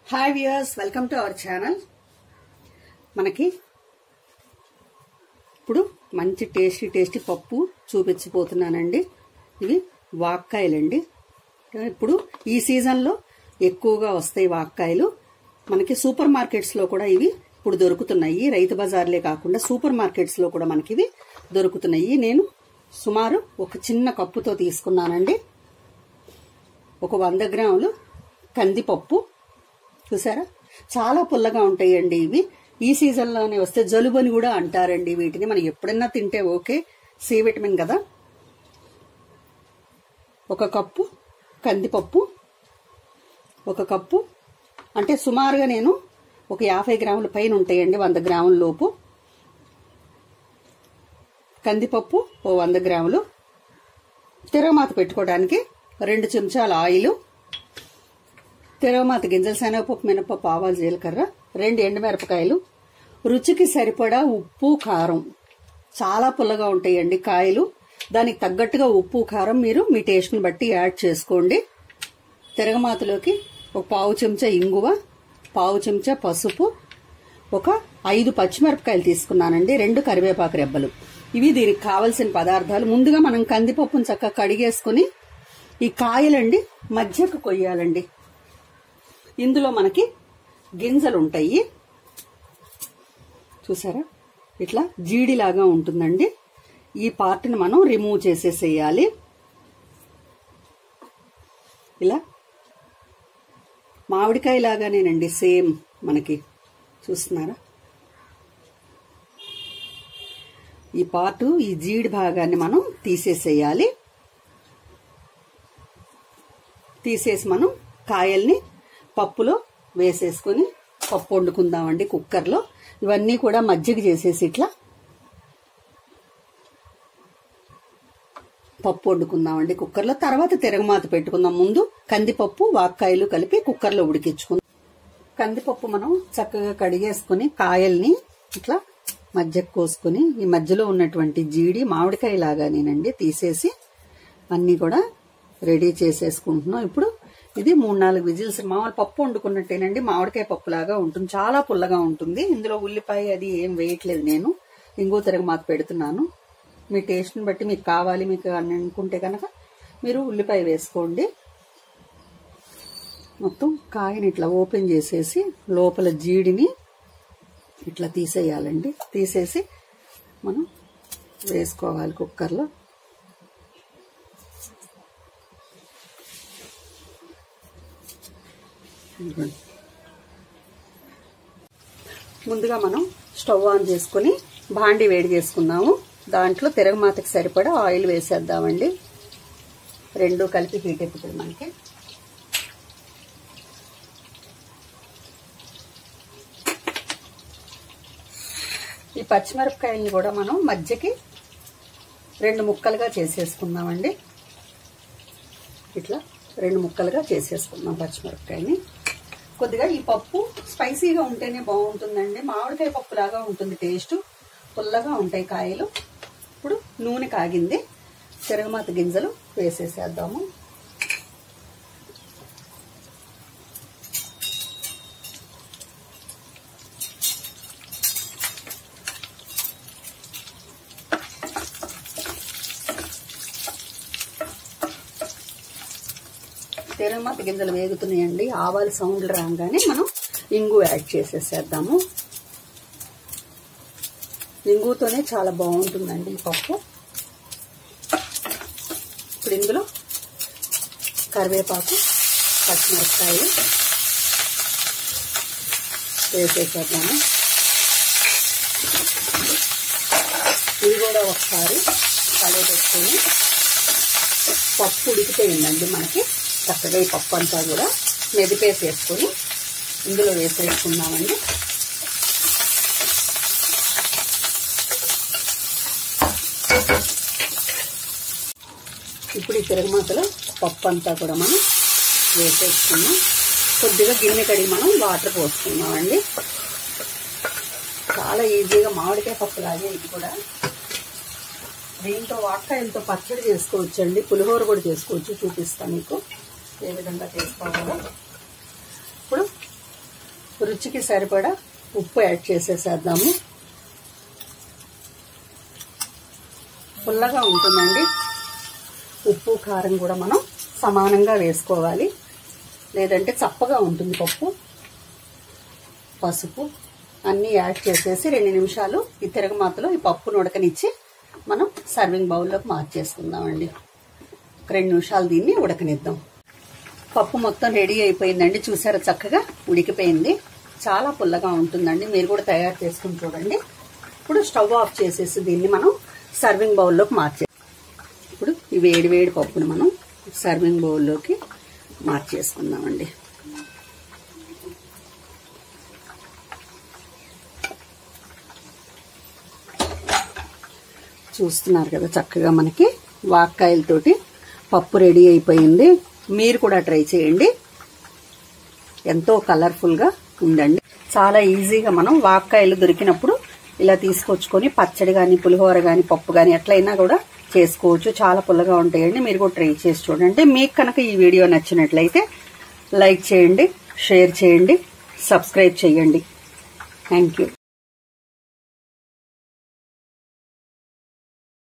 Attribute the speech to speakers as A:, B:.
A: hi viewers welcome to our channel మనకి ఇప్పుడు మంచి టేస్టీ టేస్టీ పప్పు చూపించబోతున్నానండి ఇవి వాక్కాయలండి ఇప్పుడు ఈ సీజన్లో ఎక్కువగా వస్తాయి వాక్కాయలు మనకి సూపర్ మార్కెట్స్లో కూడా ఇవి ఇప్పుడు దొరుకుతున్నాయి రైతు బజార్లే కాకుండా సూపర్ మార్కెట్స్లో కూడా మనకి ఇవి దొరుకుతున్నాయి నేను సుమారు ఒక చిన్న కప్పుతో తీసుకున్నానండి ఒక వంద గ్రాములు కందిపప్పు చూసారా చాలా పుల్లగా ఉంటాయండి ఇవి ఈ సీజన్లోనే వస్తే జలుబు అని కూడా అంటారండి వీటిని మనం ఎప్పుడైనా తింటే ఓకే సి విటమిన్ కదా ఒక కప్పు కందిపప్పు ఒక కప్పు అంటే సుమారుగా నేను ఒక యాభై గ్రాముల పైన ఉంటాయండి వంద గ్రాముల లోపు కందిపప్పు ఓ వంద గ్రాములు తిరగమాత పెట్టుకోవడానికి రెండు చెంచాల ఆయిల్ తిరగమాత గింజల శనగపప్పు మినపప్పు ఆవాలు జీలకర్ర రెండు ఎండుమిరపకాయలు రుచికి సరిపడా ఉప్పు కారం చాలా పుల్లగా ఉంటాయండి కాయలు దానికి తగ్గట్టుగా ఉప్పు కారం మీరు మీ టేస్ట్ని బట్టి యాడ్ చేసుకోండి తిరగమాతలోకి ఒక పావు చెంచా ఇంగువ పావు చెంచా పసుపు ఒక ఐదు పచ్చిమిరపకాయలు తీసుకున్నానండి రెండు కరివేపాకు రెబ్బలు ఇవి దీనికి కావలసిన పదార్థాలు ముందుగా మనం కందిపప్పును చక్కగా కడిగేసుకుని ఈ కాయలండి మధ్యకు కొయ్యాలండి ఇందులో మనకి గింజలు ఉంటాయి చూసారా ఇట్లా జీడిలాగా ఉంటుందండి ఈ పార్ట్ని మనం రిమూవ్ చేసేసేయాలి ఇలా మామిడికాయ లాగానేనండి సేమ్ మనకి చూస్తున్నారా ఈ పార్టు ఈ జీడి భాగాన్ని మనం తీసేసేయాలి తీసేసి మనం కాయల్ని పప్పులో వేసేసుకొని పప్పు వండుకుందామండి కుక్కర్లో ఇవన్నీ కూడా మజ్జిగ చేసేసి ఇట్లా పప్పు వండుకుందామండి కుక్కర్లో తర్వాత తిరగమాత పెట్టుకుందాం ముందు కందిపప్పు వాక్కాయలు కలిపి కుక్కర్లో ఉడికించుకుందాం కందిపప్పు మనం చక్కగా కడిగేసుకుని కాయల్ని ఇట్లా మధ్యకు కోసుకుని ఈ మధ్యలో ఉన్నటువంటి జీడి మామిడికాయ లాగానేనండి తీసేసి అన్నీ కూడా రెడీ చేసేసుకుంటున్నాం ఇప్పుడు ఇది మూడు నాలుగు విజిల్స్ మామూలు పప్పు వండుకున్నట్టేనండి మామిడికాయ పప్పు లాగా ఉంటుంది చాలా పుల్లగా ఉంటుంది ఇందులో ఉల్లిపాయ అది ఏం వేయట్లేదు నేను ఇంకో తిరగమాత పెడుతున్నాను మీ టేస్ట్ని బట్టి మీకు కావాలి మీకు అని అనుకుంటే కనుక మీరు ఉల్లిపాయ వేసుకోండి మొత్తం కాయని ఇట్లా ఓపెన్ చేసేసి లోపల జీడిని ఇట్లా తీసేయాలండి తీసేసి మనం వేసుకోవాలి కుక్కర్లో ముందుగా మనం స్టవ్ ఆన్ చేసుకుని భాండి వేడి చేసుకుందాము దాంట్లో తిరగమాతకి సరిపడా ఆయిల్ వేసేద్దామండి రెండు కలిపి హీట్ ఎక్కుతుంది మనకి ఈ పచ్చిమిరపకాయల్ని కూడా మనం మధ్యకి రెండు ముక్కలుగా చేసేసుకుందామండి ఇట్లా రెండు ముక్కలుగా చేసేసుకుందాం పచ్చిమిరపకాయని కొద్దిగా ఈ పప్పు స్పైసీగా ఉంటేనే బాగుంటుందండి మామిడికాయ పప్పు లాగా ఉంటుంది టేస్ట్ పుల్లగా ఉంటాయి కాయలు ఇప్పుడు నూనె కాగింది తిరగమాత గింజలు వేసేసేద్దాము తిరగమాత గింజలు వేగుతున్నాయండి ఆవాల సౌండ్లు రాగానే మనం ఇంగు యాడ్ చేసేసేద్దాము ఇంగుతోనే చాలా బాగుంటుందండి ఈ పప్పు ఇప్పుడు ఇందులో కరివేపాకు పచ్చిమిరపకాయలు వేసేసేద్దాము ఇవి కూడా ఒకసారి కలగబెట్టుకొని పప్పు ఉడికిపోయిందండి మనకి చక్కగా ఈ పప్పు అంతా కూడా మెదిపేసేసుకొని ఇందులో వేసేసుకుందామండి ఇప్పుడు ఈ తిరగమాతలో పప్పు అంతా కూడా మనం వేసేసుకున్నాం కొద్దిగా గిన్నె కడిగి మనం వాటర్ పోసుకున్నామండి చాలా ఈజీగా మామిడికాయ పప్పు లాగే ఇది కూడా దీంతో వాటకాయలతో పచ్చడి చేసుకోవచ్చు అండి పులిహోర కూడా చేసుకోవచ్చు చూపిస్తాను మీకు ఏ విధంగా చేసుకోవాలో ఇప్పుడు రుచికి సరిపడా ఉప్పు యాడ్ చేసేసేద్దాము పుల్లగా ఉంటుందండి ఉప్పు కారం కూడా మనం సమానంగా వేసుకోవాలి లేదంటే చప్పగా ఉంటుంది పప్పు పసుపు అన్నీ యాడ్ చేసేసి రెండు నిమిషాలు ఈ తిరగమాతలో ఈ పప్పును ఉడకనిచ్చి మనం సర్వింగ్ బౌల్లోకి మార్చేసుకుందామండి ఒక రెండు నిమిషాలు దీన్ని ఉడకనిద్దాం పప్పు మొత్తం రెడీ అయిపోయిందండి చూసారా చక్కగా ఉడికిపోయింది చాలా పుల్లగా ఉంటుందండి మీరు కూడా తయారు చేసుకుని చూడండి ఇప్పుడు స్టవ్ ఆఫ్ చేసేసి దీన్ని మనం సర్వింగ్ బౌల్లోకి మార్చే ఇప్పుడు ఈ వేడి వేడి పప్పుని మనం సర్వింగ్ బౌల్లోకి మార్చేసుకుందామండి చూస్తున్నారు కదా చక్కగా మనకి వాక్కాయలతోటి పప్పు రెడీ అయిపోయింది మీరు కూడా ట్రై చేయండి ఎంతో కలర్ఫుల్గా ఉందండి చాలా ఈజీగా మనం వాక్కాయలు దొరికినప్పుడు ఇలా తీసుకొచ్చుకొని పచ్చడి కానీ పులిహోర కానీ పప్పు కానీ ఎట్లయినా కూడా చేసుకోవచ్చు చాలా పుల్లగా ఉంటాయండి మీరు కూడా ట్రై చేసి చూడండి మీకు కనుక ఈ వీడియో నచ్చినట్లయితే లైక్ చేయండి షేర్ చేయండి సబ్స్క్రైబ్ చేయండి థ్యాంక్ యూ